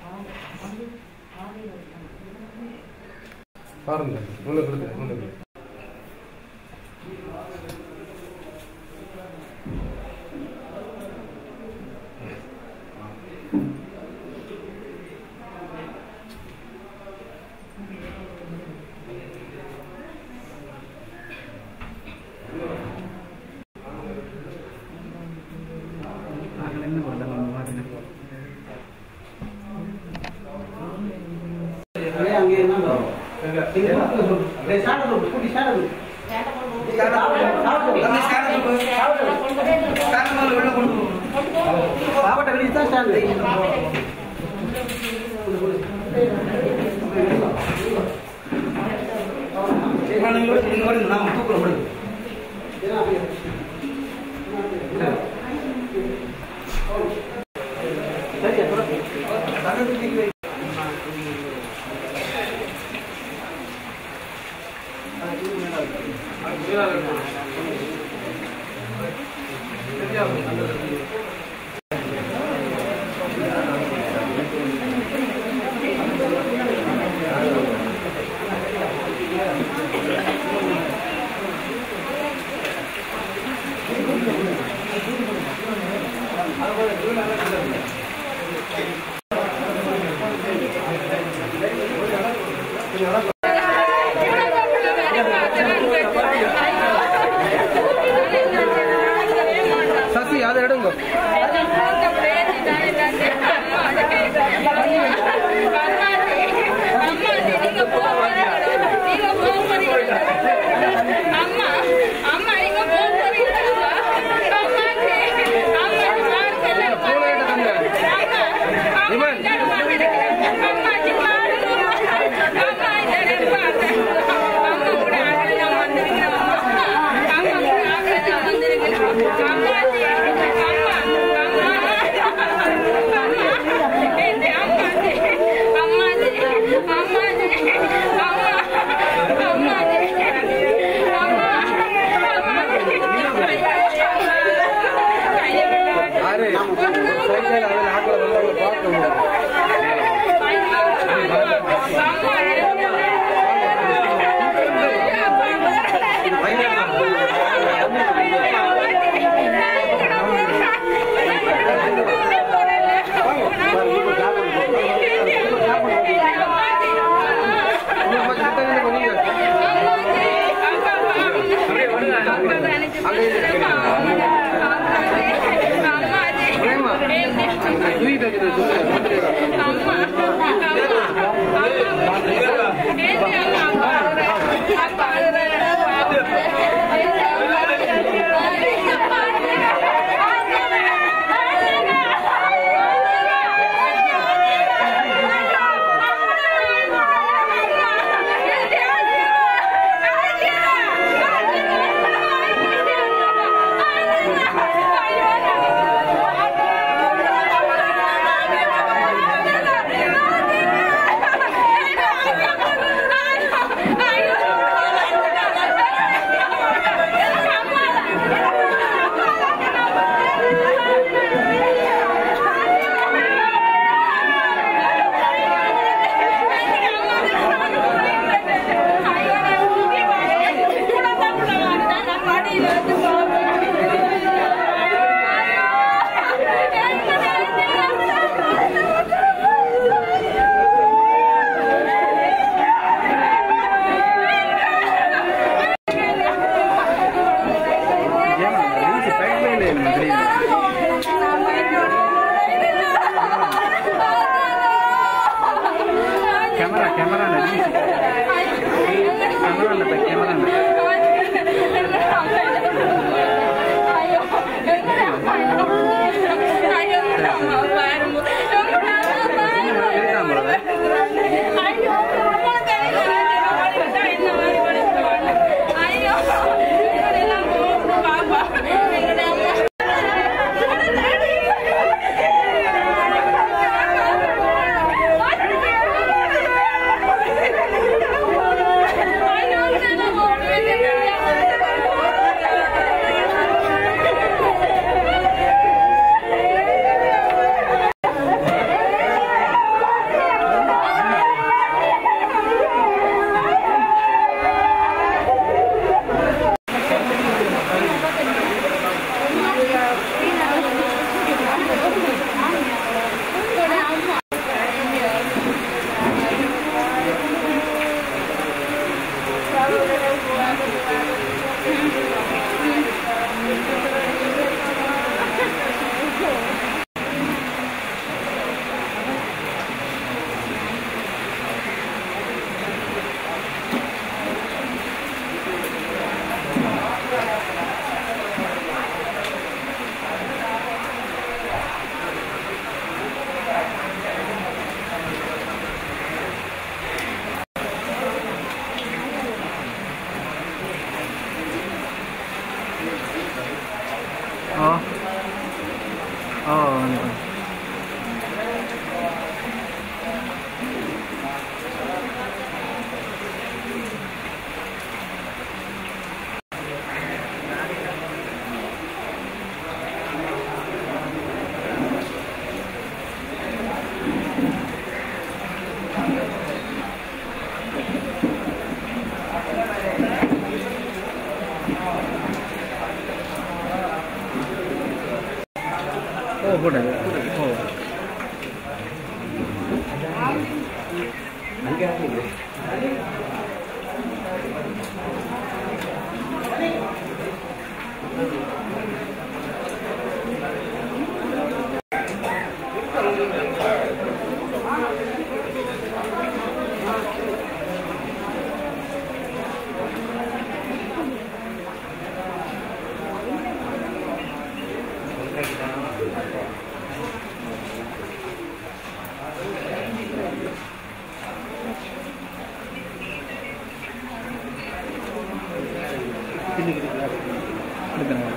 பாருங்க உள்ள கொடுத்து உள்ள கொடுத்து சசி அதை எடுங்க யாரு சைக்கிள் அதில் ஆக்கில் வந்து அவங்க பார்க்க முடியாது கொஞ்சம் கிட்ட நின்னு கொஞ்சம் பிரேமா தூக்கிட்டு வைக்கிறது சொல்லு கேமரா கேமரா கேமரா கேமரா ஐயோ கூட ஓ எடுக்கிறேன்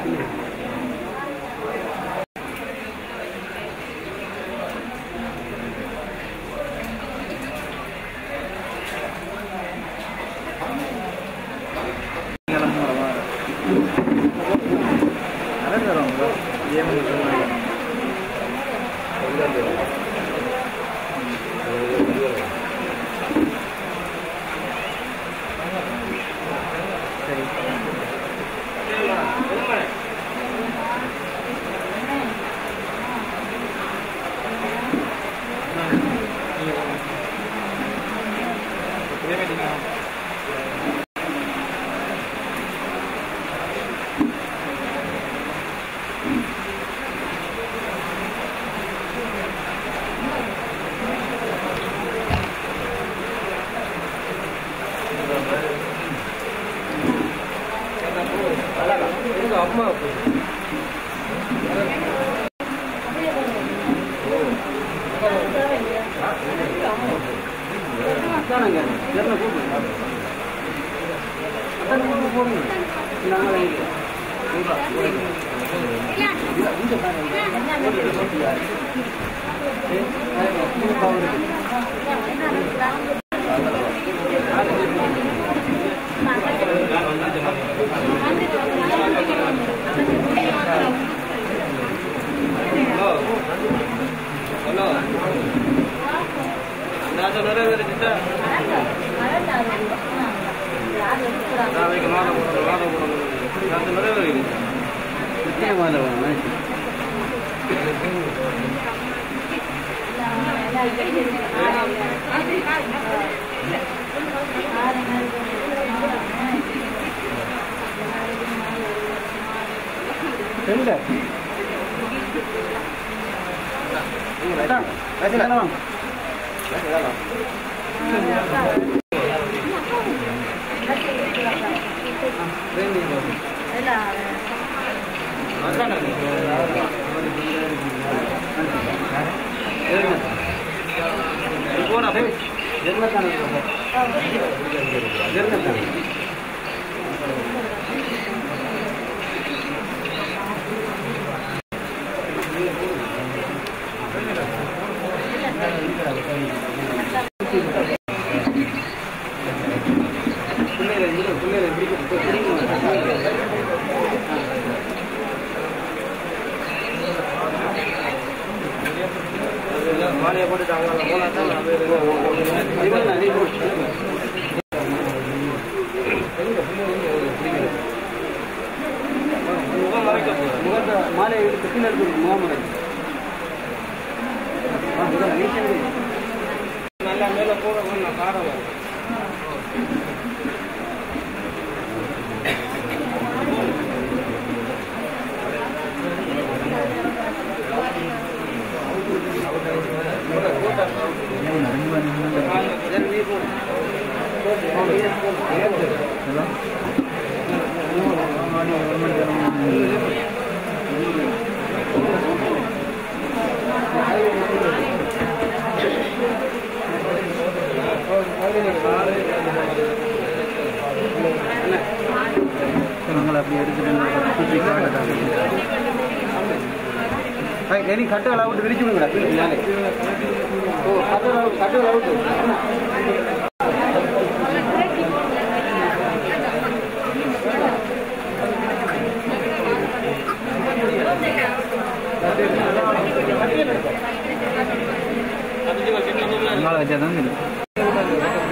அம்மா ஹலோ நான் நிறைவேறிட்டா நாளைக்கு மாலை போடணும் மாலை போடணும் நான் நிறைவேறி போடா போய் மாலையை போட்டுட்டாங்க போனா தான் மாலை கீழே இருக்கு முகமரை நல்லா மேல போட நான் காரம் நாங்கள் அப்படி எடுத்துட்டு சுற்றி காட்டுறாங்க இனி கட்டை விட்டு விரிச்சு விடுங்கடா மேலே ஓ கட்டை கட்டை விட்டு அதனால வச்சா தான் தெரியும்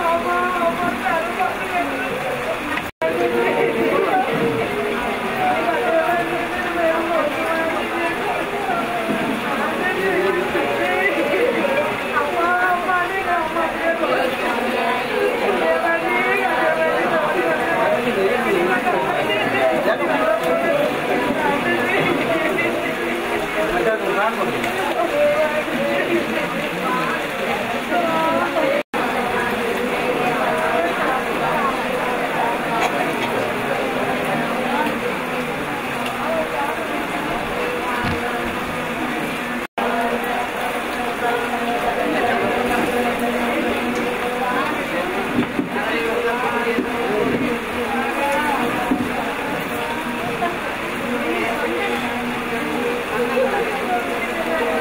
Thank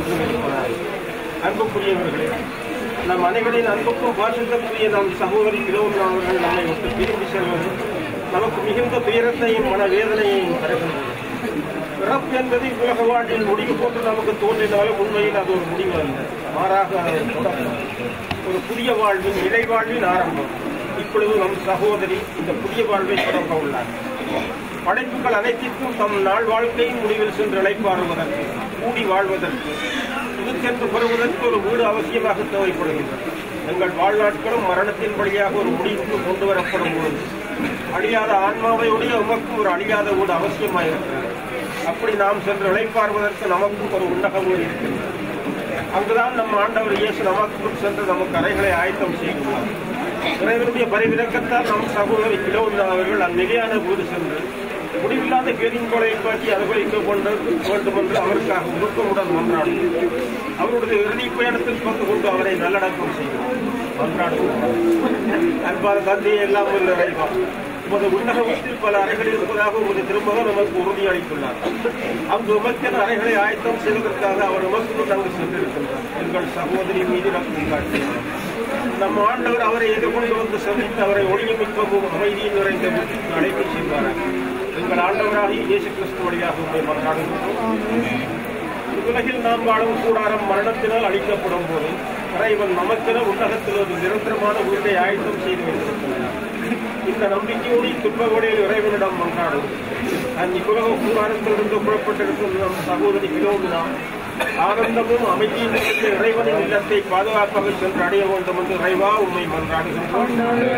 என்றும் இருப்பதாக அன்புக்குரியவர்களே நம் அனைவரின் அன்புக்கும் பாசத்திற்குரிய நம் சகோதரி கிலோமீட்டர் அவர்கள் நம்மை விட்டு பிரிந்து செல்வது நமக்கு மிகுந்த துயரத்தையும் மன வேதனையையும் தருகின்றது பிறப்பு என்பது உலக வாழ்வில் முடிவு போன்று நமக்கு தோன்றினாலும் உண்மையில் அது ஒரு முடிவு அல்ல மாறாக அது ஒரு தொடக்கம் ஒரு புதிய வாழ்வின் இறை வாழ்வின் ஆரம்பம் இப்பொழுது நம் சகோதரி இந்த புதிய வாழ்வை தொடங்க உள்ளார் படைப்புகள் அனைத்திற்கும் தம் நாள் வாழ்க்கையின் முடிவில் சென்று இழைப்பாருவதற்கு கூடி வாழ்வதற்கு இதுக்கென்று பெறுவதற்கு ஒரு வீடு அவசியமாக தேவைப்படுகின்றது எங்கள் வாழ்நாட்களும் மரணத்தின் வழியாக ஒரு முடிவுக்கு கொண்டு வரப்படும் பொழுது அழியாத ஆன்மாவை உடைய உமக்கும் ஒரு அழியாத வீடு அவசியமாயிருக்கிறது அப்படி நாம் சென்று இழைப்பார்வதற்கு நமக்கும் ஒரு உன்னக வீடு இருக்கின்றது அங்குதான் நம் ஆண்டவர் இயேசு நமக்குள் சென்று நமக்கு அறைகளை ஆயத்தம் செய்துள்ளார் இறைவனுடைய பரிவிலக்கத்தால் நம் சகோதரி கிலோவின் அவர்கள் அந்நிலையான வீடு சென்று முடிவில்லாத கேதிங்கோலை காட்டி அனுபவிக்க கொண்டு வேண்டும் என்று அவருக்காக உருக்கமுடன் மன்றாடும் அவருடைய இறுதி பயணத்தில் பங்கு கொண்டு அவரை நல்லடக்கம் செய்யும் மன்றாடுவோம் அன்பான தந்தையை எல்லாம் நிறைவார் உமது உன்னகத்தில் பல அறைகள் இருப்பதாக உமது திருமகன் நமக்கு உறுதி அளித்துள்ளார் அங்கு உமக்கென அறைகளை ஆயத்தம் செய்வதற்காக அவர் உமக்கு அங்கு சென்றிருக்கின்றார் எங்கள் சகோதரி மீது நம்பிக்கை காட்டுகிறார் நம் ஆண்டவர் அவரை எதிர்கொண்டு வந்து சந்தித்து அவரை ஒளியமிக்கவும் அமைதியும் நிறைந்த வீட்டிற்கு அழைத்து சென்றார் எங்கள் ஆண்டவராகிய இயேசு கிறிஸ்து வழியாக உங்களை மன்றாடுகின்றோம் உலகில் நாம் வாழும் கூடாரம் மரணத்தினால் அழிக்கப்படும் போது இறைவன் நமக்கென உலகத்தில் ஒரு நிரந்தரமான வீட்டை ஆயத்தம் செய்து வைத்திருக்கிறார் இந்த நம்பிக்கையோடு துன்பகோடையில் இறைவனிடம் மன்றாடும் அந்த இவ்வுலக கூடாரத்திலிருந்து புறப்பட்டிருக்கும் நம் சகோதரி கிலோமினா ஆனந்தமும் அமைதியும் நிறைந்த இறைவனின் இல்லத்தை பாதுகாப்பாக சென்று அடைய வேண்டும் என்று இறைவா உண்மை மன்றாடுகின்றோம்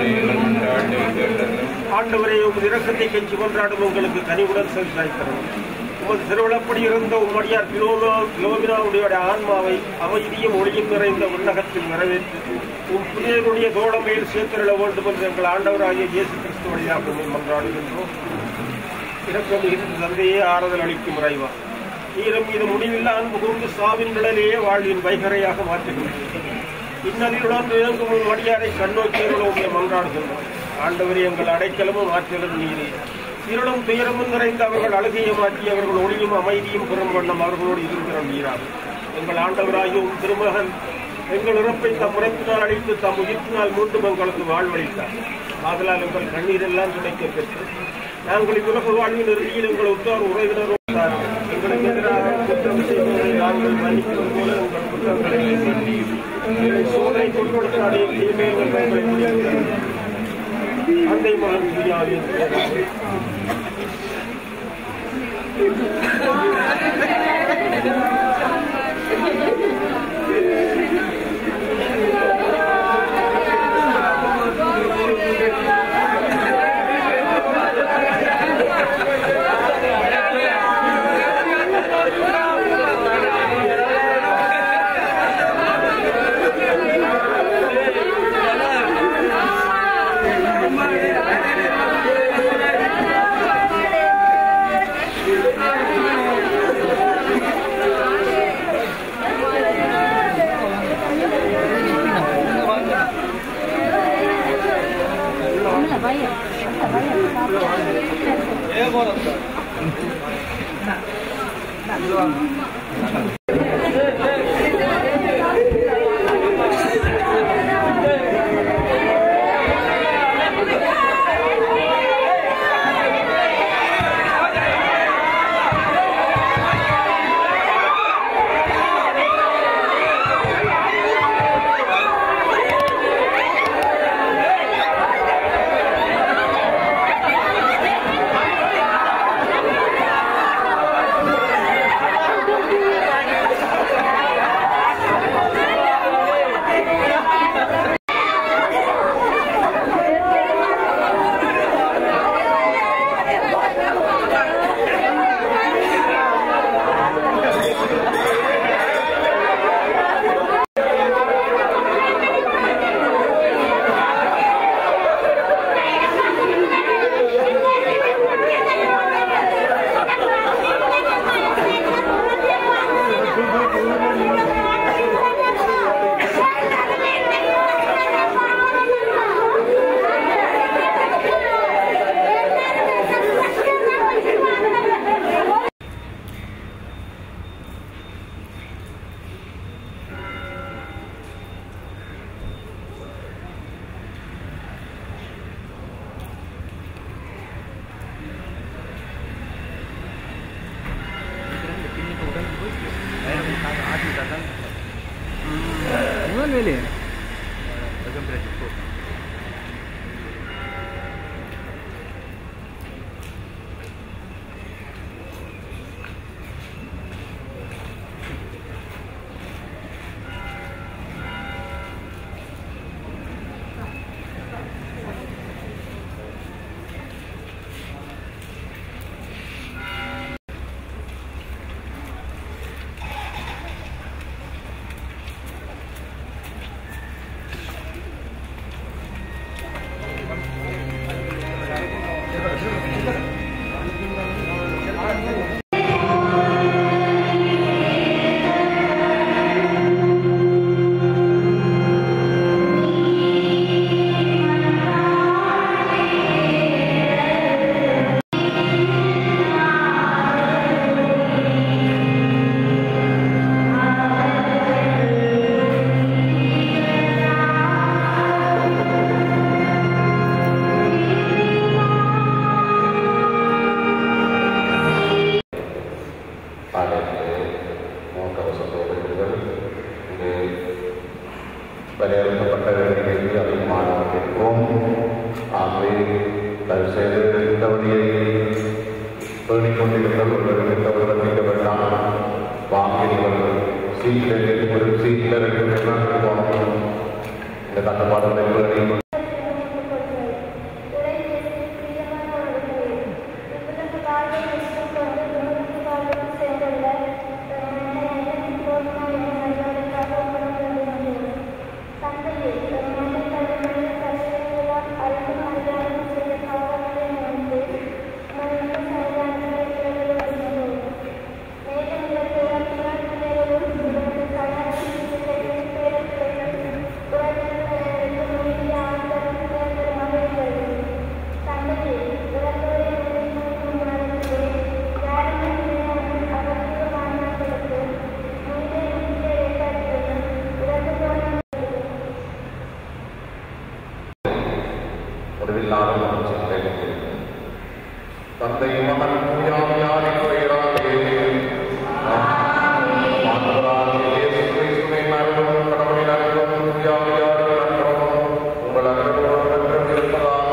ஆண்டவரை உமது இரக்கத்தை கெஞ்சி கொண்டாடும் உங்களுக்கு கனிவுடன் செலுத்தாய்க்கிறோம் உமது திருவிழப்படி இருந்த உம்மடியார் கிலோமினா கிலோமினாவுடைய ஆன்மாவை அமைதியும் ஒளியும் நிறைந்த உன்னகத்தில் நிறைவேற்றி உம் புனிதனுடைய தோழமையில் சேர்த்திருள வேண்டும் என்று எங்கள் ஆண்டவராகிய இயேசு கிறிஸ்து வழியாக உண்மை மன்றாடுகின்றோம் இரக்கம் இருந்து தந்தையே ஆறுதல் அளிக்கும் இறைவா ஈரம் இது முடிவில்லா அன்பு கூர்ந்து சாவின் நிழலையே வாழ்வின் வைகரையாக மாற்றுகின்றது இன்னலிலுடன் இயங்கும் உம் அடியாரை கண்ணோக்கியவர்களும் உண்மை மன்றாடுகின்றோம் ஆண்டவரே எங்கள் அடைக்கலமும் ஆற்றலும் நீரே இருளும் துயரமும் நிறைந்த அவர்கள் அழுகையை மாற்றி அவர்கள் ஒளியும் அமைதியும் பெறும் வண்ணம் அவர்களோடு இருக்கிற நீராகும் எங்கள் ஆண்டவராகிய உம் திருமகன் எங்கள் இறப்பை தம் முறைப்பினால் அழித்து தம் உயிர்ப்பினால் மீண்டும் எங்களுக்கு வாழ்வளித்தார் ஆதலால் எங்கள் கண்ணீர் எல்லாம் துடைக்க பெற்று நாங்கள் இவ்வுலக வாழ்வின் இறுதியில் எங்கள் உற்றார் உறவினரும் எங்களுக்கு எதிராக குற்றம் செய்வதை நாங்கள் மன்னிப்பது போல உங்கள் குற்றங்களை மன்னியும். எங்களை சோதனை கொள்வதற்கான தீமைகள் எங்களை முடியாது அன்னை மகன் பிரியாவின் Thank இல்லையே ஆலயத்திலே முகக்கவசத்தோடு இருவர் இங்கே வரையறுக்கப்பட்ட நிகழ்ச்சி அதிகமானவர் இருக்கிறோம் ஆகவே தயவு செய்து இந்த வழியை பேணிக் கொண்டிருந்தவர்கள் இந்த வருடம் வேண்டாம் வாங்கி நீங்கள் சீட்டில் ஒரு சீட்டில் ரெண்டு போனோம் இந்த கட்டுப்பாடுகளை பேணி முடிவில்லாத மகிழ்ச்சி கிடைக்கிறது தந்தை மகன் தூயாவியாரின் பெயராலே ஆண்டவராகிய இயேசு கிறிஸ்துவின் அருளும் கடவுளின் அருளும் தூயாவியாரின் அன்பும் உங்கள் அனைவரோடும் என்றும் இருப்பதாக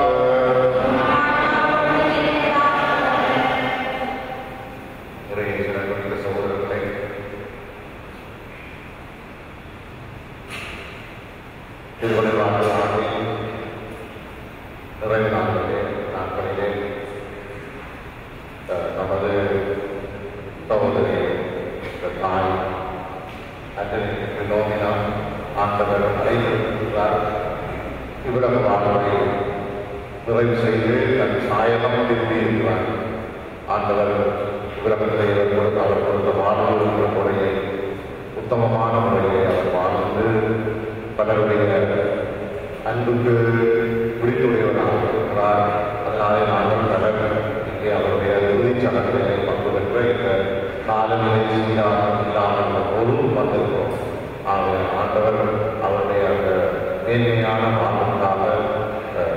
ஒரே சிறந்த சகோதரர்களை திருவள்ளுவர் ஆண்டில் நிறைவு நாட்களிலே நாட்களிலே அஹ், நமது சகோதரி இந்த தாய் அன்னை வினோதினா ஆண்டவர் அழைத்திருக்கிறார் இவ்விடம் வாழ்வை நிறைவு செய்து தன் சாயகம் திரும்பியிருக்கிறார் ஆண்டவர் இவ்விடத்தை கொடுத்த அவர் கொடுத்த வாழ்வு முறையை உத்தமமான முறையை அவர் வாழ்ந்து பலருடைய அன்புக்கு பிடித்துடையவராக இருக்கிறார் அதனாலே நாங்கள் பலர் இங்கே அவருடைய இறுதிச் சடங்கிலே பங்கு பெற்ற இந்த காலநிலை சீராக இல்லாமல் போது வந்திருக்கிறோம் ஆக ஆண்டவர் அவருடைய அந்த மேன்மையான வாழ்வுக்காக அஹ்,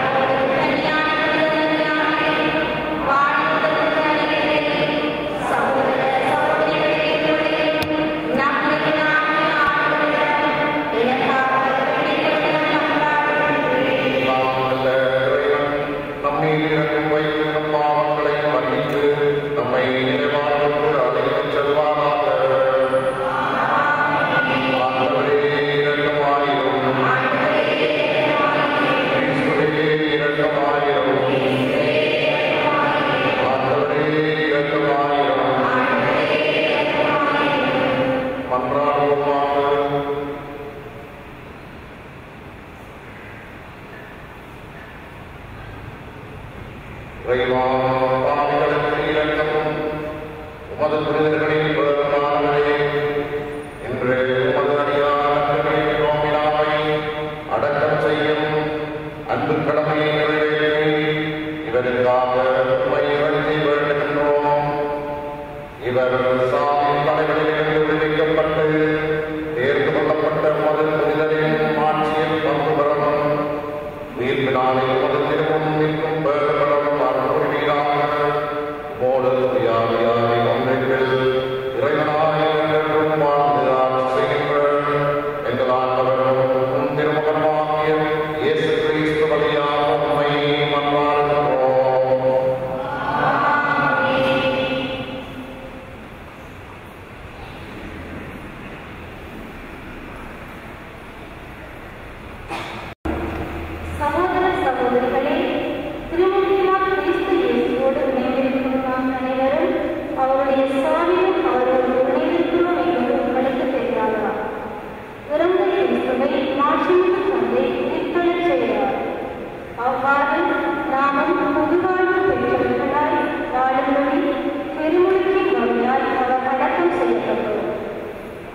நாமல்ல இறைவன் நம்மீது இறங்கும் வைத்து நம் பாவங்களை மன்னித்து நம்மை நினைவாழ்வுக்கு அழைத்துச் செல்வாராக. ஆண்டவரே இரக்கமாயிரும்.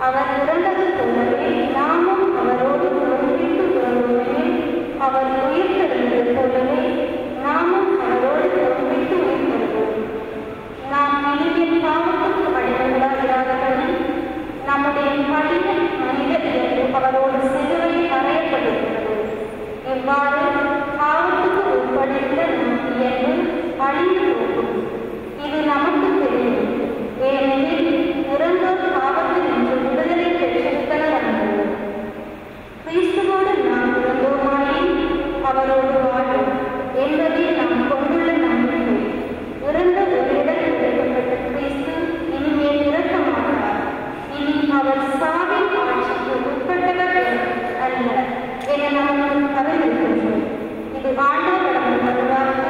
அவர் இறந்தது போலவே நாமும் அவரோடு ஒன்றித்து வருவோமே அவர் உயிர்த்தெழுந்தது போலவே நாமும் அவரோடு ஒன்றித்து உயிர்த்தெழுவோம் நாம் இனிமேல் பாவத்துக்கு அடிமைகளாகிறார்கள் நம்முடைய பழைய மனித இயல்பு அவரோடு சிலுவையில் அறையப்பட்டிருக்கிறது இவ்வாறு பாவத்துக்கு உட்படுத்த நம் இயல்பு அழிந்து போகும் இது நமக்கு தெரியும் ஏனெனில் இறந்தோர் பாவத்தில் நின்று விடுதலை பெற்றிருத்தல் வந்தது கிறிஸ்துவோடு நாம் இறந்தோமாயின் அவரோடு வாழும் என்பதே நாம் கொண்டுள்ள நம்பிக்கை இறந்த ஒருவிடம் எடுக்கப்பட்ட கிறிஸ்து இனிமேல் இறக்க மாட்டார் இனி அவர் சாவின் ஆட்சிக்கு உட்பட்டவர் அல்ல என நமக்கு அறிந்திருக்கின்றோம் இது ஆண்டவர் கடந்த வருவார்க்கு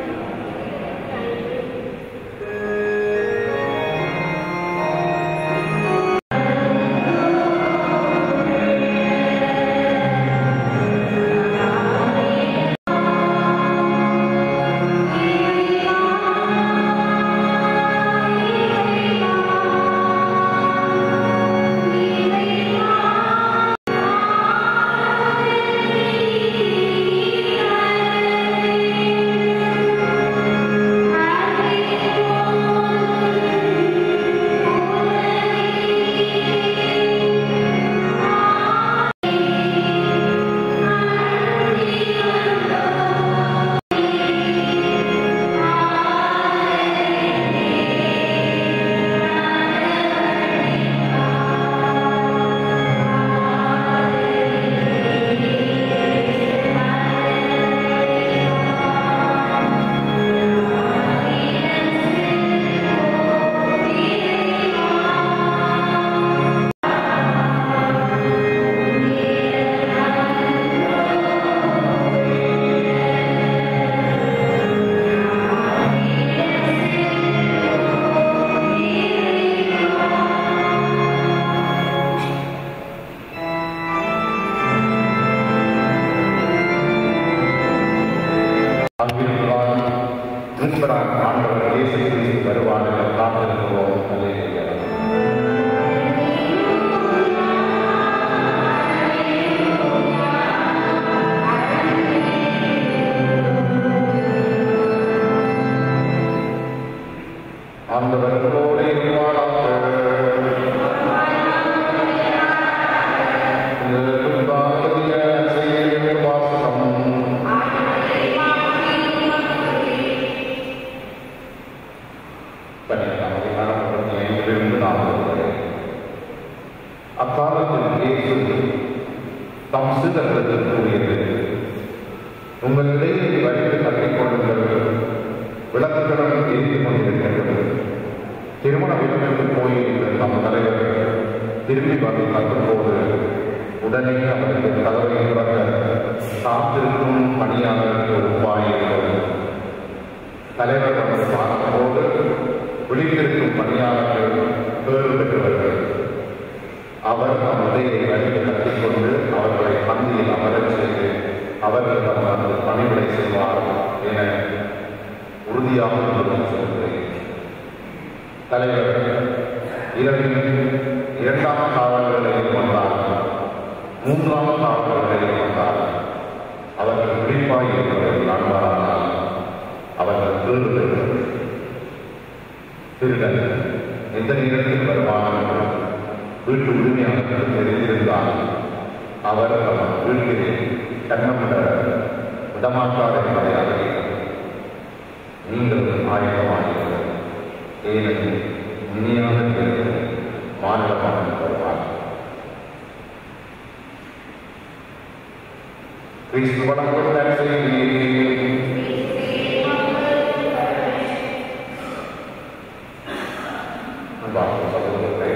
அன்பிற்குள்ளான் மீட்பரான் ஆண்டவர் இயேசு கிறிஸ்து வருவான் என காத்திருக்கிறோம் அல்லேலூயா. ஆண்டவர் உங்களோடு இருப்பாராக. இந்த துன்பாகிய செய்தியின் வாசகம் பன்னிரெண்டாம் அதிகாரம் முப்பத்தி ஐந்திலிருந்து நாற்பது வரை அக்காலத்தில் இயேசு தம் சீடர்களுக்கு கூறியது உங்கள் இடையே வரிந்து கட்டிக்கொள்ளுங்கள் விளக்குகளும் எரிந்து கொண்டிருக்கின்றது திருமண வீட்டுக்கு போயிருந்த நம் தலைவர் திரும்பி வந்து கற்றும்போது உடனே அவருக்கு கதவை திறக்க காத்திருக்கும் பணியாளருக்கு ஒப்பாயிருந்தது தலைவர் வந்து பார்க்கும்போது விழித்திருக்கும் பணியாளர்கள் பேறு பெற்றவர்கள் அவர் தம் உதயை வழியில் கட்டிக்கொண்டு அவர்களை பந்தியில் அமரச் செய்து அவர்களிடம் வந்து பணிவிடை செய்வார் என உறுதியாக உறுதி சொல்கிறேன் தலைவர் இரவில் இரண்டாம் காவலர்களை கொண்டார் மூன்றாம் காவலர்களை கொண்டார் அவர்கள் விழிப்பாய் இருப்பதை காண்பாரானால் அவர்கள் திருடுகள் திருடன் எந்த நேரத்தில் வருவான் என்று வீட்டு உரிமையாளருக்கு தெரிந்திருந்தால் அவர் அவர் வீட்டிலே கண்ணமிட விடமாட்டார் என்பதை அறிகிறார் நீங்கள் ஆயத்தமாகிறீர்கள் ஏனெனில் இனியான தேர்தல் மாநிலமாக வருவார் கிறிஸ்து வணக்கம் செய்தி அன்பார்ந்த சகோதரர்களே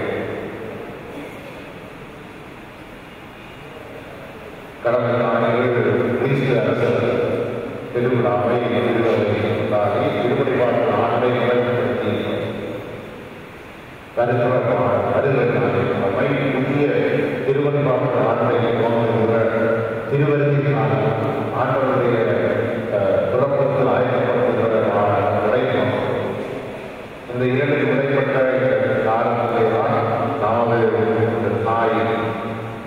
கடந்த நாளில் கிறிஸ்து அரசர் திருவிழாவை நிறுவனை கொண்டாடி திருப்பதி பாட்டு ஆண்டை நிறைவுபடுத்தி வருகிற வருகிற நாளில் நம்மை புதிய திருவன்பாட்டு ஆண்டை தோன்றுகிற திருவருத்தினால் ஆண்டவருடைய அஹ், பிறப்புக்கு ஆயத்தப்படுத்துகிற உடைக்கும் இந்த இரண்டு முறைப்பட்ட இந்த காரணத்திலே தான் நாம இந்த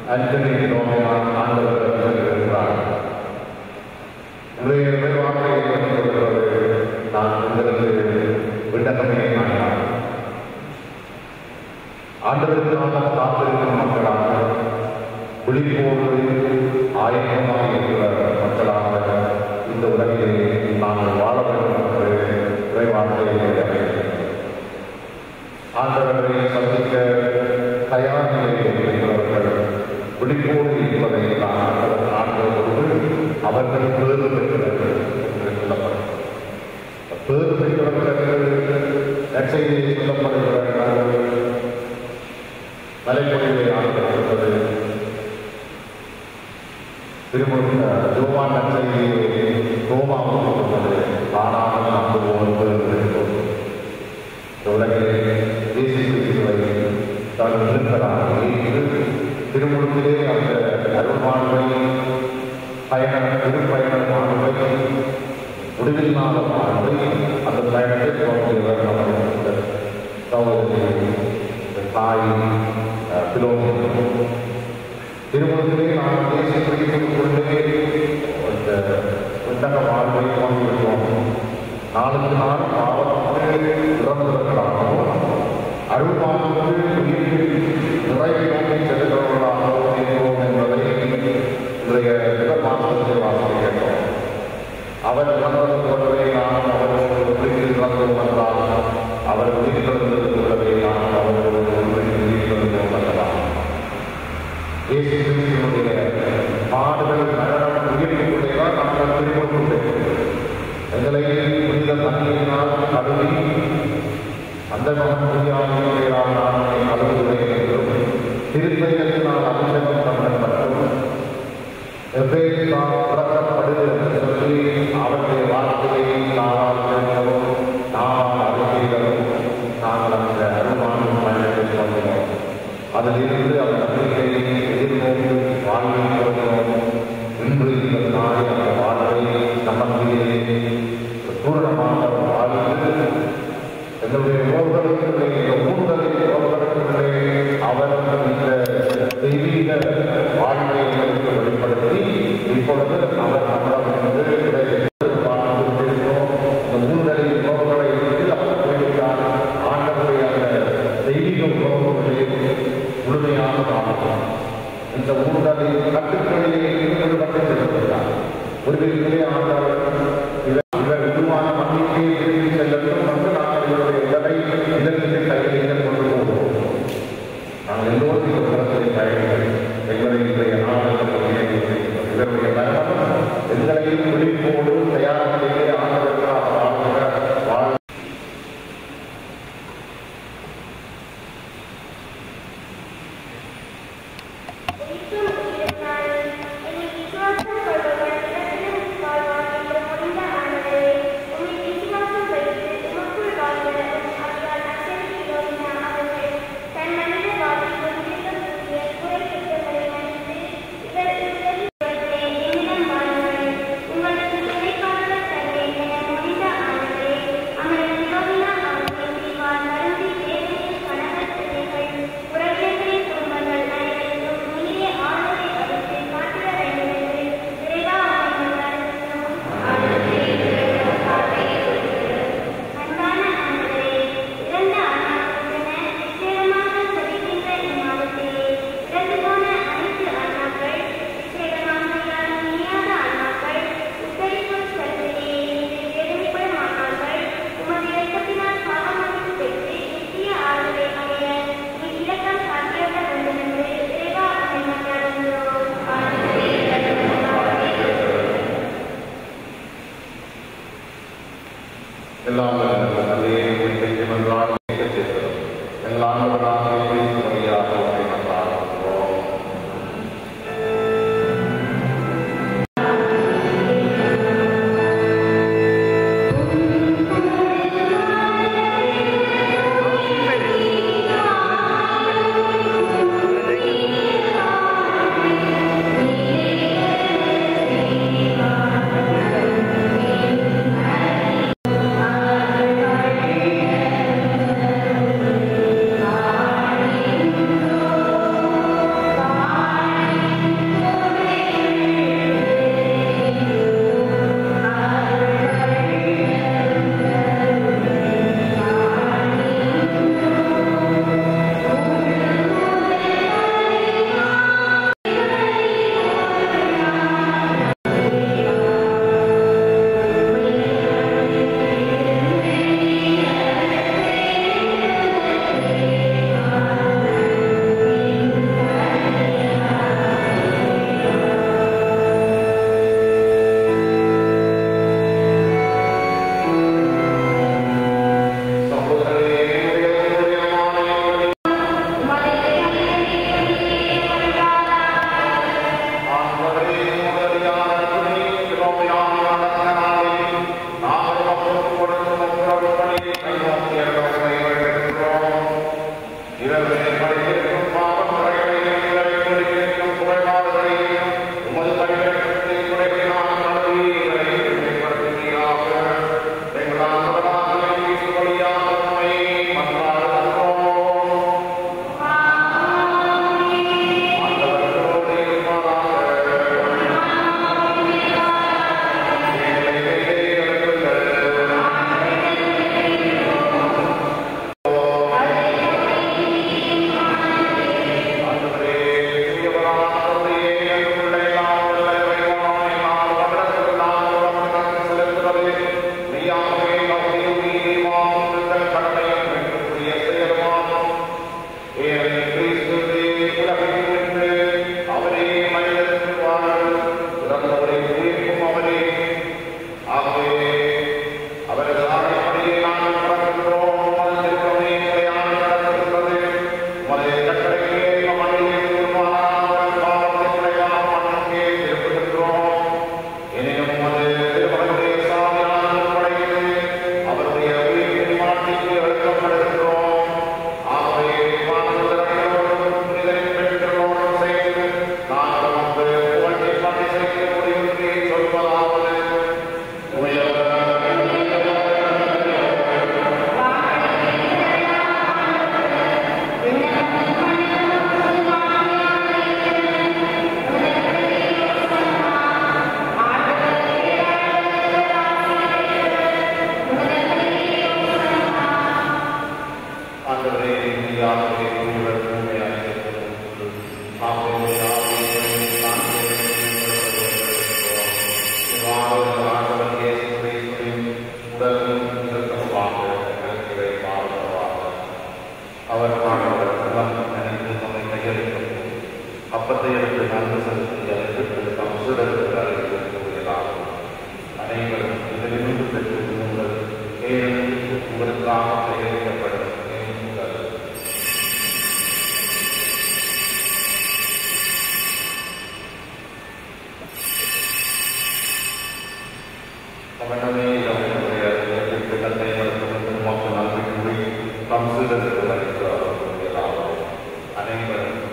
அஞ்சலி நோமையான் ஆண்டவர் இருக்கிறார் இன்றைய நிர்வாகத்தை கொண்டிருக்கிறது நான் உங்களுக்கு விண்ணகமே ஆனார் ஆண்டவருக்கான காத்திருக்கும் மக்களாக விழிப்போடு ஆயத்தமாக இருக்கிற மக்களாக இந்த உலகிலே நாங்கள் வாழ வேண்டும் என்று இறைவார்த்தையை ஆண்டவரை சந்திக்க தயார் நிலையில் இருக்கிறவர்கள் விழிப்போடு இருப்பதை நான் ஆண்டவர் ஆண்டவரோடு அவர்கள் பேறு பெற்றவர்கள் என்று சொல்லப்படும் பேறு பெற்றவர்கள் நற்செய்தியை சொல்லப்படுகிறார்கள் மலைப்பொழிவை ஆண்டவர் திருமண ஜோவான் நற்செய்தியை ரோமாவும் சொன்னது காணாமல் நம்புவோம் பேர் இந்த உலகிலே இயேசு கிறிஸ்துவை தான் இருக்கிறார் ஏற்று திருமுழுக்கிலே அந்த அருள்மானவை பயண திருப்பயண மாணவை முடிவில்லாத மாணவை அந்த பயணத்தை துவங்கியவர் நம்முடைய சகோதரி தாய் பிலோமி திருமுழுக்கிலே நாம் இயேசு கிறிஸ்துக்குள்ளே அந்த உன்னத வாழ்வை துவங்கிவிட்டோம் நாளுக்கு நாள் பாவத்துக்கு இறந்தவர்களாகவும் அருள்மானத்துக்கு உயிரில் நிறைவு நோக்கி செல்கிறவர்களாகவும் இருக்கிறோம் என்பதை இன்றைய முதல் மாதத்தில் வாசிக்கிறோம் அவர் இறந்தது போலவே நாம் அவரோடு உயிரில் இறந்தோம் என்றால் அவர் உயிரிழந்தது போலவே நாம் அவரோடு உயிரில் உயிரிழந்தோம் என்றால் இயேசு கிறிஸ்துவனுடைய பாடுகள் மரணம் உயிர்ப்புள்ளே தான் நாங்கள் திரும்புகின்றோம் எங்களை புனித தண்ணீரினால் கழுவி அந்த மகன் புரியாமையால் நான் கழுவுகிறேன் என்றும் திருப்பயத்தினால் அபிஷேகம் பண்ணப்பட்டும் எவ்வேறு தான் பிறக்கப்படுது என்று சொல்லி அவருடைய வார்த்தையை நாளால் கேட்கவும் நாளால் அறிக்கைகளும் நாங்கள் அந்த அருமானும் பயணத்தை வந்தோம் அதிலிருந்து அந்த நம்பிக்கையை எதிர்நோக்கி வாழ்வை போகிறோம் இன்று இந்த நாளை அந்த வாழ்வை நமக்கிலே பூரணமாக வாழ்ந்து எங்களுடைய உறவுகளுக்குள்ளே ஊர்களின் உறவுகளுக்குள்ளே அவர் இந்த தெய்வீக வாழ்வை எங்களுக்கு வெளிப்படுத்தி இப்பொழுது அவர் நம்மிடமிருந்து வாழ்ந்திருக்கிறோம் இந்த ஊர்களின் உறவுகளை இருந்து அவர் போய்விட்டார் ஆண்டவருடைய அந்த தெய்வீக உறவுகளே முழுமையாக வாழ்ந்தார் இந்த ஊர்களின் கட்டுக்களிலே ஈடுபட்டிருக்கிறார் ஒரு விதத்திலே ஆண்டவர் இவர் இவர் உருவான நம்பிக்கையை திரும்பி செல்லட்டும் வந்து நாங்கள் இவருடைய உடலை இதற்கு கையிலே கொண்டு போகிறோம் நாங்கள் எல்லோரும் இந்த உலகத்தை பயணிகள் எங்களை இன்றைய நாடுகள் இவருடைய மரணம் எங்களையும் விழிப்போடு தயாரிலே ஆண்டவர்களாக வாழ்கிற வாழ் உறவினர்களின் குடும்பங்கள் அனைவருக்கும் உயிரே ஆறு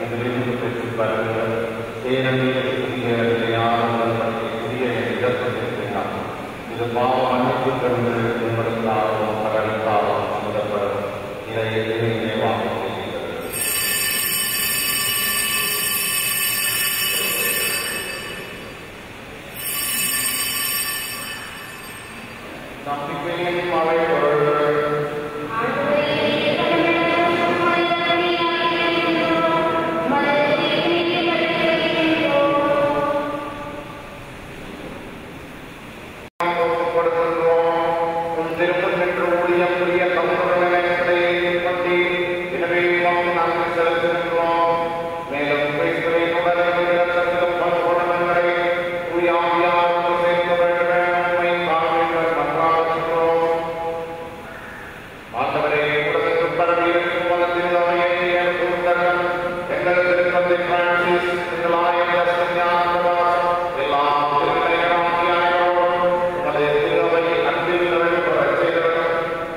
இதிலிருந்து பெற்றுப் பாருங்கள் ஏனெனில் புதிய நிலையான புதிய இடப்பட்டிருக்கிறார் இது பாவ மன்னிப்பு கண்டு உங்களுக்காகவும் கடலுக்காகவும் அமுதப்படும் இதை நினைவாக செய்கிறது நம்பிக்கையின் மழை பொருள்கள் திரும்ப சென்று ஊழியம் புரிய தந்துள்ளதை பற்றி எனவே நாம் நாங்கள் செலுத்துகின்றோம் மேலும் கிறிஸ்துவின் உடலில் இரத்தத்திலும் பங்கு கொண்டவர்களை தூயாவியாரோடு சேர்த்து வேண்டுமே உண்மை காண்பிக்க மன்றாடுகின்றோம் ஆண்டவரே உலகத்து பரவி இருக்கும் மதத்தில் அவையை கொடுத்தர்கள் எங்கள் திருத்தந்தை பிரான்சிஸ் எங்கள் ஆயம் எல்லாம் திருநகராகியோடும் உமது திருவை அன்பில் நிறைவுறச் செய்தவர்கள்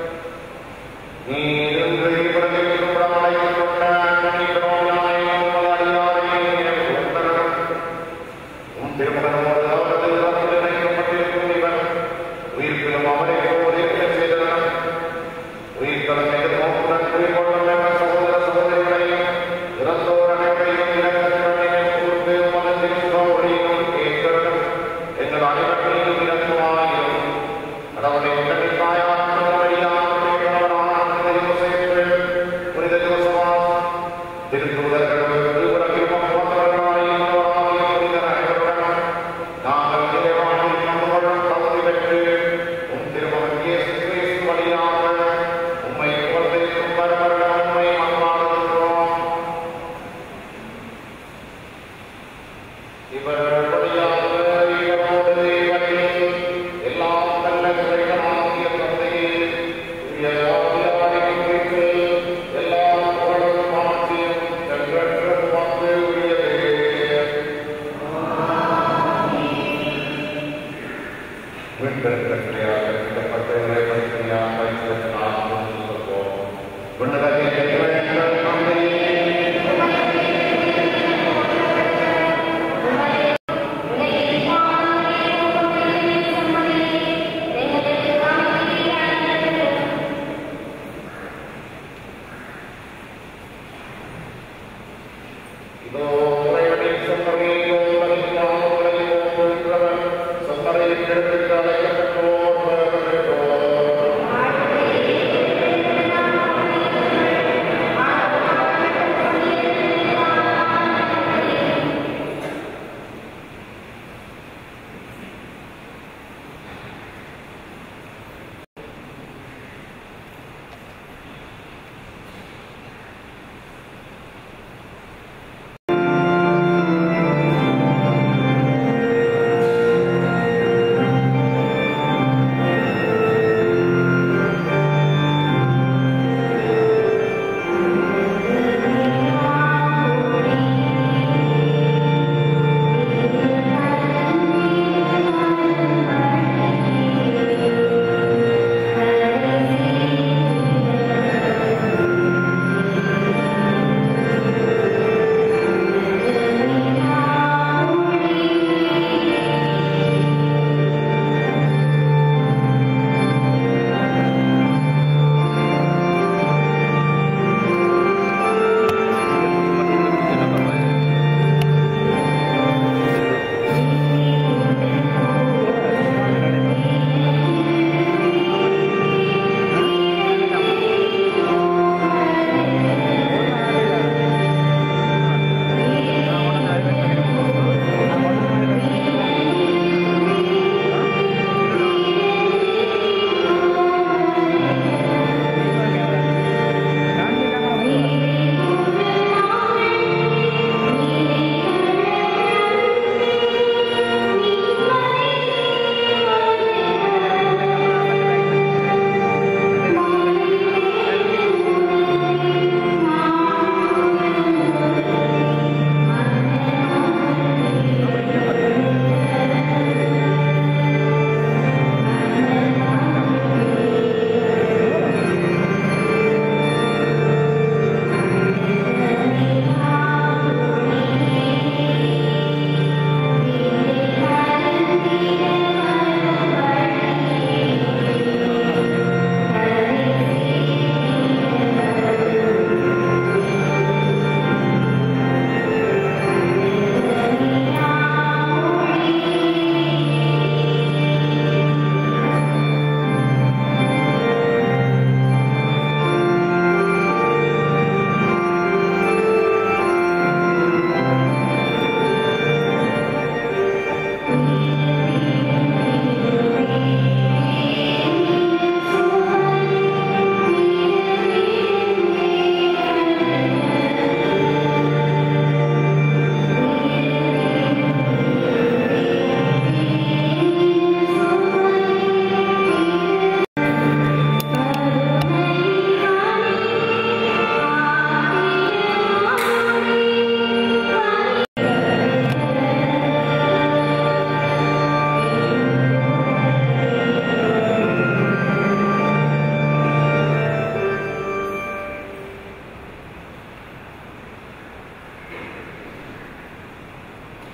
நீர் இன்று இவர்களில் திருமணம் அடைந்து கொண்ட கன்னிகரோனாயும் உமது அடியாரை நினைவு கூர்ந்தவர்கள். உம் திருமகனோடு அவரது இரத்தில் இணைக்கப்பட்டிருக்கும் இவர் உயிர்ப்பிலும் அவரை போல் இருக்கச் செய்தவர்கள் உயிர்த்தவன் எதிர்நோக்குடன் குறிக்கொள்ளும் எமது சகோதர சகோதரிகளையும் இறந்தோர் அனைவரையும் இரக்கத்துடனே கூர்ந்து உமது திருமுகவொளியினுள் ஏற்றவர்கள் எங்கள் அனைவரையும் இறக்குவாயும் கடவுளை உடனே தாயான வழியாக சேர்த்து புனித ஜோசவாஸ் திருத்தூதர்களும் திருவுலகிலும் போன்றவர்களாயும் புனித அனைவருடனும் நாங்கள் இறைவானில் கண்டு கொள்ளும் தகுதி பெற்று உம் திருமகன் இயேசு கிறிஸ்து வழியாக உம்மை புகழ்ந்திருக்கும் பரமரிடம் உம்மை மன்றாடுகின்றோம். இவர் வழியாக இவரோடு இவரில் எல்லாம் நல்ல குறைகளாகிய தந்தையே, தூய ஆவியாரின் குறித்து எல்லாம் புகழும் ஆட்சியும் என்றென்றும் உமக்கு உரியதே. இதோ உறைவனின் செம்மறியோ மனிதனான உலகிலோ போன்றவன் செம்மறையில் எடுத்து அழைக்கப்பட்டோர் வரப்பட்டோர் ஆ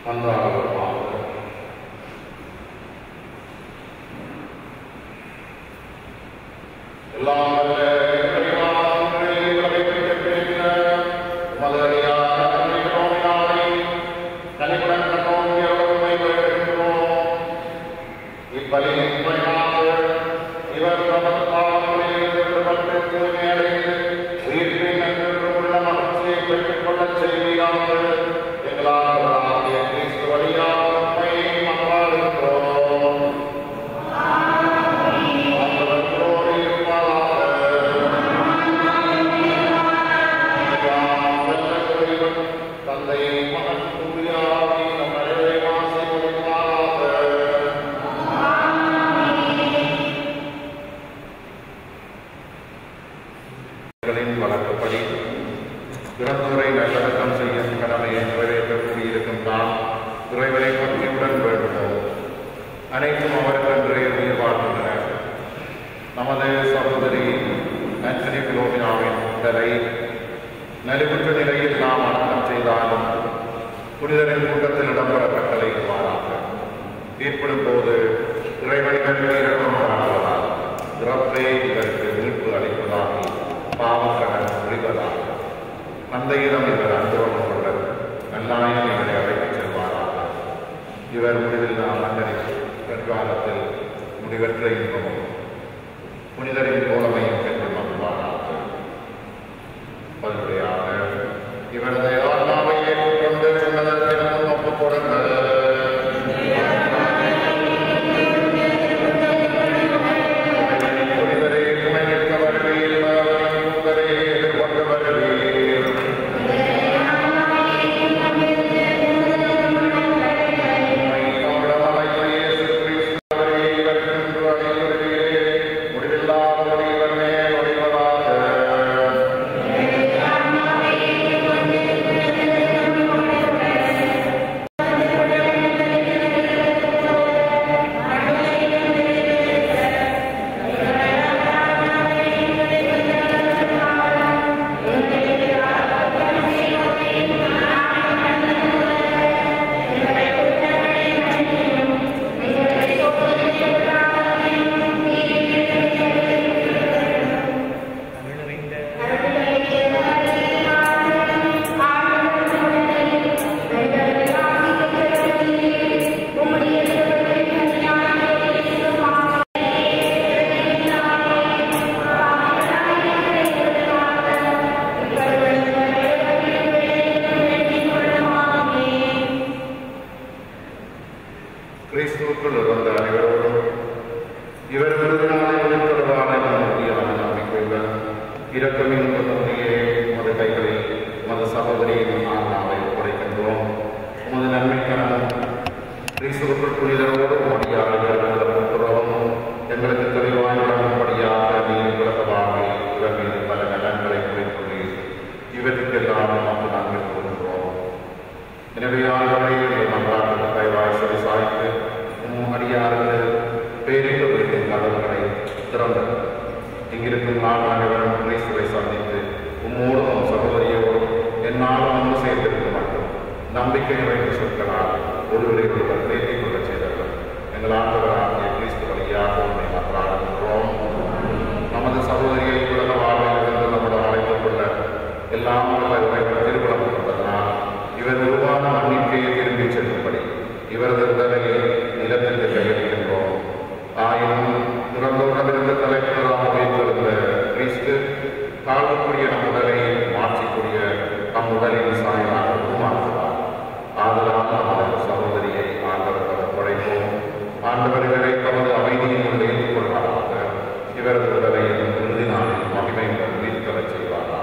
மன்றாடுவோமாக எல்லாம் வல்ல இறைவனாகிய இறைவனுக்கு பிரிந்த மலரியான கண்ணிரோனாய் கனிவுடன் கண்ணோக்கியோடு உம்மை வேண்டுகின்றோம். இப்பலியின் பயனாக இவர் தமது பாவங்களில் இருந்து வந்து தூய்மையடைந்து உயிர்ப்பின் என்றென்றும் உள்ள மகிழ்ச்சியை பெற்றுக் கொள்ளச் செய்வீராக. எங்களால் ஆகிய கிறிஸ்து வழியாக உம்மை மன்றாடுகிறோம். ஆண்டவர் உங்களோடு இருப்பாராக. எல்லாம் வல்ல இறைவன், தந்தை மகன் தூய ஆவி நம் அனைவரையும் ஆசீர்வதிப்பாராக. களின் வழக்கப்படி பிறந்தோரை நல்லடக்கம் செய்யும் கடமையை நிறைவேற்ற கூடியிருக்கும் நாம் இறைவனை பக்தியுடன் வேண்டுவோம் அனைத்தும் அவருக்கென்றே உயிர் வாழ்கின்றன நமது சகோதரி ஆண்டனி பிலோமினாவின் உடலை நலிவுற்ற நிலையில் நாம் அடக்கம் செய்தாலும் புனிதரின் கூட்டத்தில் இடம்பெற கட்டளையிடுவாராக தீர்ப்பிடும் போது இறைவனிகள் இறக்கம் காணுவதால் இறப்பே இதற்கு மீட்பு அளிப்பதாகி பாவக்கடன் ஒழிவதாக தந்தையிடம் இவர் அன்புறவு கொள்ள நல்லாயம் இவரை அழைத்துச் செல்வாராக இவர் முடிவில் நாம் மன்னரை பிற்காலத்தில் முடிவற்ற இன்பமும் புனிதரின் கோலமையும் பெற்று மகிழ்வாராக பல்வழியாக இவரது ஆன்மாவை ஏற்றுக்கொண்டு உன்னதத்திலும் ஒப்புக் கொடுங்கள் புனிதரே துணைநிற்க வருவீர் புனிதரே எதிர்கொண்டு வருவீர் கிறிஸ்துவுக்குள் இருந்த அனைவரோடும் இவர் விருதினாலே உயிர்த்தொடர்பான உறுதியான நம்பிக்கையுடன் இரக்கமின் தந்தையே உமது கைகளில் உமது சகோதரியின் ஆன்மாவை ஒப்படைக்கின்றோம் உமது நன்மைக்கான கிறிஸ்துவுக்குள் புனிதரோடு உமடியாக புறவும் எங்களுக்கு தெளிவாய் வழங்கும்படியாக நீர் விளக்கமாக இவர் மீது பல நலன்களை குறித்துள்ளி இவற்றுக்கெல்லாம் நமக்கு நாங்கள் கூறுகிறோம் எனவே ஆண்டவரே நன்றாக கைவாய் சரி சாய்த்து உம் அடியார்கள் பேரிட்டு வீட்டின் கதவுகளை திறந்து இங்கிருக்கும் நான் அனைவரும் கிறிஸ்துவை சந்தித்து உம்மோடும் உம் சகோதரியோடும் என்னாலும் ஒன்று சேர்ந்திருக்க மாட்டோம் நம்பிக்கை வைத்து சொற்களால் ஒருவரை ஒருவர் பேட்டிக் கொள்ளச் செய்தவர் எங்கள் ஆண்டவராகிய கிறிஸ்து வழியாக உண்மை மன்றாடுகின்றோம் நமது சகோதரியை உலக வாழ்விலிருந்து நம்முடைய அழைத்துக் கொள்ள எல்லாம் வல்ல இறைவன் திருக்குளம் கொண்டதனால் இவர் உருவான நம்பிக்கையை திரும்பிச் செல்லும்படி இவரது உடலையை நிலத்திற்கு கையளிக்கின்றோம் ஆயினும் இறந்தோரிடமிருந்து தலைப்புறதாக வைத்திருந்த கிறிஸ்து தாழ்வுக்குரிய நம் உடலை மாற்றிக்கூடிய நம் உடலின் சாயலாக உருமாற்றுவார் ஆதலால் நமது சகோதரியை ஆண்டவர் படைப்போம் ஆண்டவர் இவரை தமது அமைதியின் உள்ளே கொள்வாராக இவரது உடலை இறுதி நாளில் மகிமையுடன் உயிர்த்தவச் செய்வாராக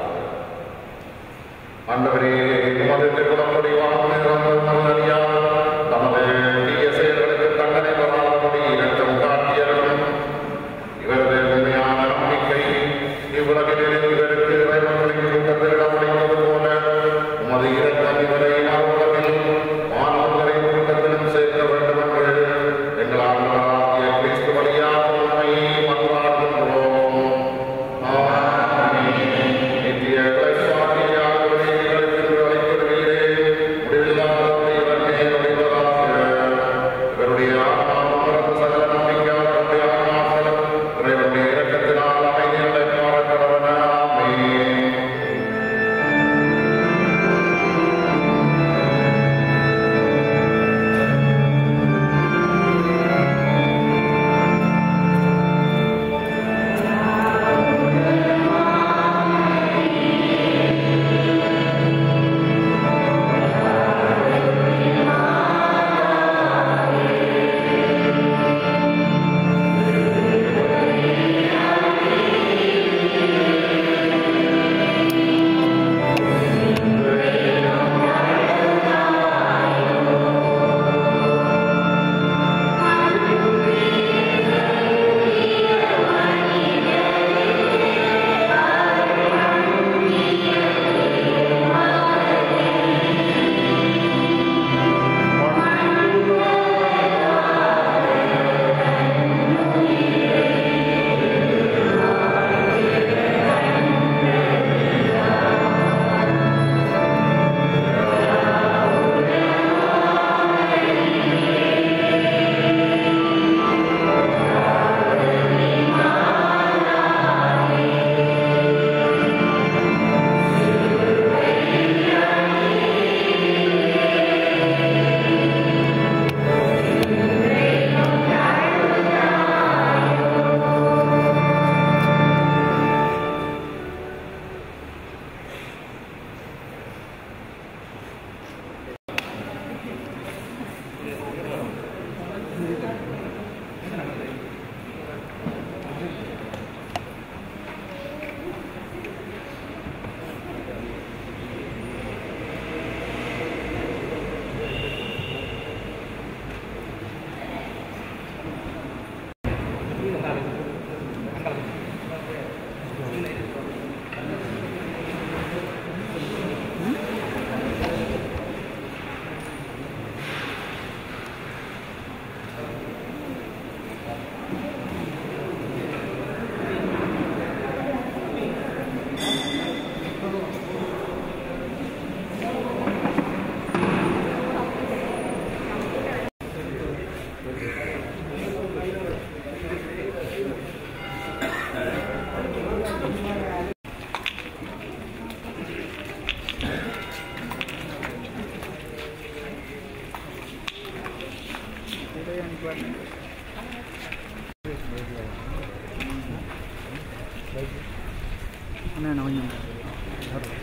ஆண்டவரே உமது திருக்குணமுடைய வாழ்க்கையால் தமது தீய செயல்களுக்கு தண்டனை வராதபடி இரக்கம் காட்டியவரும் இவரது உண்மையான நம்பிக்கை இவ்வுலகில் இவருக்கு இறைவன்களின் கூட்டத்தில் இடமளித்தது போல உமது இரக்கம் இவரை மறுவுலகில் மாணவர்களின் கூட்டத்திலும் சேர்க்க வேண்டும் என்று எங்கள் ஆண்டவராகிய கிறிஸ்து வழியாக உண்மை மன்றாடுகின்றோம் ஆமென். நித்திய இளைப்பாற்றியாகவே எங்களுக்கு அளித்திருவீரே. அண்ணா நான் கொஞ்சம்